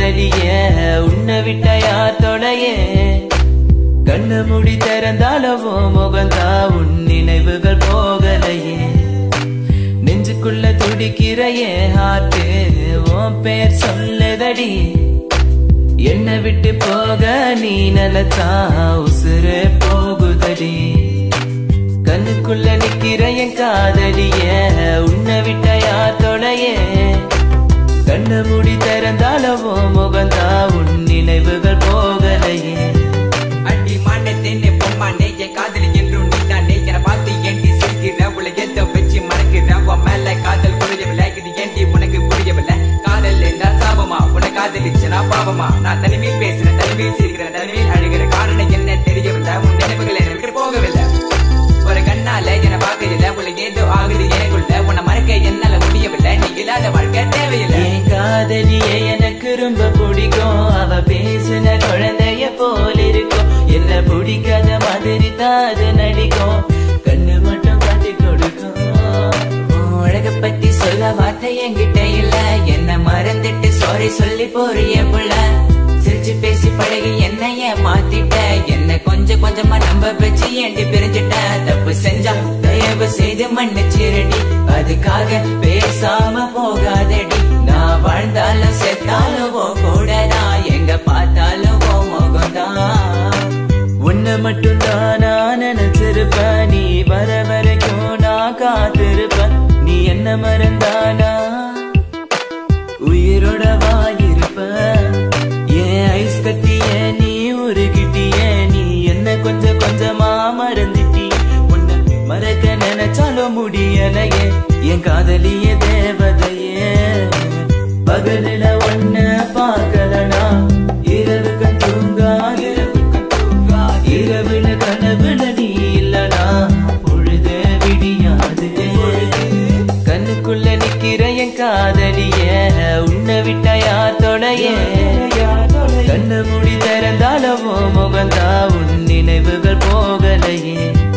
காதலிய உன்னை விட்ட யார் தொடைய கண்ணு முடி திறந்தாலவோ முகந்தா உன் நினைவுகள் போகலையே நெஞ்சுக்குள்ள துடிக்கிற என் ஹார்ட்டு உன் பேர் சொல்லுதடி என்னை விட்டு போக நீ நினைச்சா உசுறு போகுதடி கண்ணுக்குள்ள நிக்கிற என் காதலிய உன்னை விட்ட யார் தொடைய கண்ணு மூடி திறந்தாலவோ முகந்தா உன் நினைவுகள் போகலையே அடி மாண்டத்தேனே பொம்மானே என் காதலி என்றும் நீதானே என பார்த்து ஏண்டி சிரிக்கிற உள்ள எந்த வச்சு மறக்கிற உன் மேல காதல் புரியவில்லை இது ஏண்டி உனக்கு புரியவில்லை காதல் என்றால் சாபமா உன்னை காதலிச்சு நான் பாவமா நான் தனிமையில் பேசுறேன் தனிமையில் சிரிக்கிறேன் தனிமையில் அழுகிற காரணம் என்ன தெரியவில்லை உன் நினைவுகள் என்னை விட்டு போகவில்லை ஒரு கண்ணால என்ன பார்க்கல உள்ள ஏதோ ஆகுது எனக்குள்ள உன்னை மறக்க என்னால முடியவில்லை நீ இல்லாத வாழ்க்கை தேவையில்லை என் காதலிய எனக்கு ரொம்ப பிடிக்கும் அவ பேசுன குழந்தைய போல இருக்கும் என்ன பிடிக்காத மாதிரி தான் அது நடிக்கும் கண்ணு மட்டும் காட்டி கொடுக்கும் உன் அழக பத்தி சொல்ல வார்த்தை என்கிட்ட இல்ல என்ன மறந்துட்டு சாரி சொல்லி போறிய புள்ள சிரிச்சு பேசி பழகி என்னைய மாத்திட்ட என்ன கொஞ்சம் கொஞ்சமா நம்ப வச்சு ஏண்டி பிரிஞ்சிட்ட தப்பு செஞ்சா தயவு செய்து மன்னிச்சிரடி அதுக்காக பேசாம போகாதடி நான் வாழ்ந்தாலும் செத்தாலும் உன் கூட நான் எங்க பார்த்தாலும் உன் முகம்தான் உன்னை மட்டும் தான் நான் நினைச்சிருப்பேன் நீ வர வரைக்கும் நான் காத்திருப்பேன் நீ என்ன மறந்தானா உயிரோட வாயிருப்ப ஏன் ஐஸ் கட்டிய நீ உருகிட்டிய நீ என்ன கொஞ்சம் கொஞ்சமா மறந்துட்டி உன்னை மறக்க நினைச்சாலும் முடியலையே என் காதலிய தேவதையே பகலில ஒன்ன பார்க்கலனா இரவுக்கு தூங்காது இரவுல கனவுல நீ இல்லனா பொழுது விடியாது கண்ணுக்குள்ள நிக்கிற என் காதலிய உன்னை விட்ட யார் தொடைய கண்ணு மூடி திறந்தாலவோ முகந்தா உன் நினைவுகள் போகலையே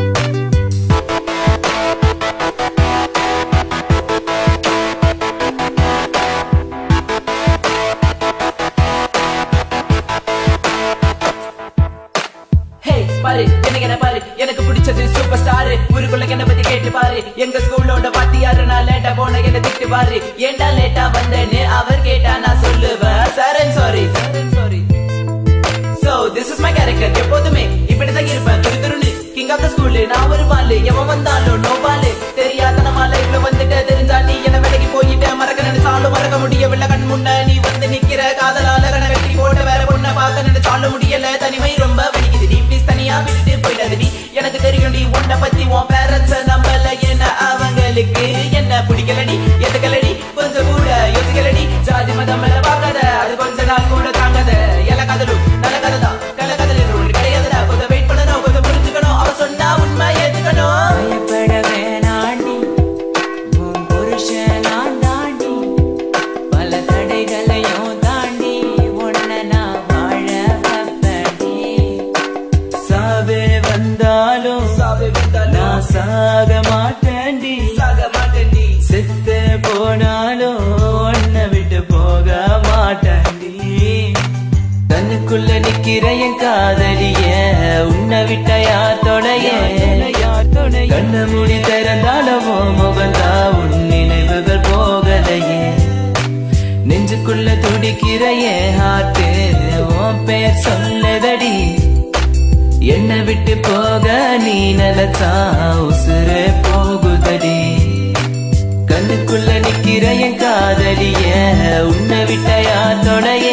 ஹே பாரு எனக்கு என்ன பாரு எனக்கு பிடிச்சது சூப்பர் ஸ்டார் ஊருக்குள்ள என்ன பத்தி கேட்டு பாரு எங்க ஸ்கூலோட பாத்தியாரு நான் லேட்டா போன என்ன திட்டு பாரு ஏன்டா லேட்டா வந்தேன்னு அவர் கேட்டா நான் சொல்லுவேன் sir sorry sorry so this is my character எப்போதுமே இப்படிதான் இருப்பேன் துரு துருன்னு கிங் ஆஃப் த ஸ்கூல் நான் ஒரு பாலு எவன் வந்தாலும் நோ பாலு தெரியாத நம்ம லைஃப்ல வந்துட்டு தெரிஞ்சா நீ என்ன விலகி போயிட்ட மறக்க நினைச்சாலும் மறக்க முடியவில்லை கண் முன்ன நீ வந்து நிக்கிற காதலால கண்ண வெட்டி போட்ட வேற பொண்ண பார்க்க நினைச்சாலும் முடியல தனிமை ரொம்ப வலிக்குது நீ ப்ளீஸ் தனியா விட்டுட்டு போயிடாது நீ எனக்கு தெரியும் நீ உன்னை பத்தி உன் பேரண்ட்ஸ் நம்பல என்ன அவங்களுக்கு என்ன பிடிக்கலடி எதுக்கலடி கொஞ்சம் கூட யோசிக்கலடி ஜாதி மதம் எல்லாம் பார்க்காத அது கொஞ்ச நாள் கூட தாங்காத எல்லா கதலும் நல்ல கதை தான் கள்ள கதல் என்று ஒன்று கிடையாதுடா கொஞ்சம் வெயிட் பண்ணணும் கொஞ்சம் புரிஞ்சுக்கணும் அவ சொன்னா உண்மை ஏத்துக்கணும் பயப்பட வேணாண்டி உன் புருஷன் நான் தாண்டி பல தடைகளையும் தாண்டி உன்னை நான் வாழ வைப்பேன்டி சாவே வந்தாலும் சாவே வந்தாலும் நான் சாக மாட்டேன்டி சாக மாட்டேன்டி செத்து போனாலும் உன்னை விட்டு போக மாட்டேன்டி தன்னுக்குள்ள நிக்கிற என் காதலிய உன்னை விட்ட யார் தொடைய கண்ணு மூடி திறந்தாலவோ முகந்தா உன் நினைவுகள் போகலையே நெஞ்சுக்குள்ள துடிக்கிற என் ஹார்ட்டு உன் பேர் சொல்லுதடி என்னை விட்டு போக நீ நினைச்சா உசுறு போகுதடி கண்ணுக்குள்ள நிக்கிற என் காதலிய உன்னை விட்ட யார் தொடைய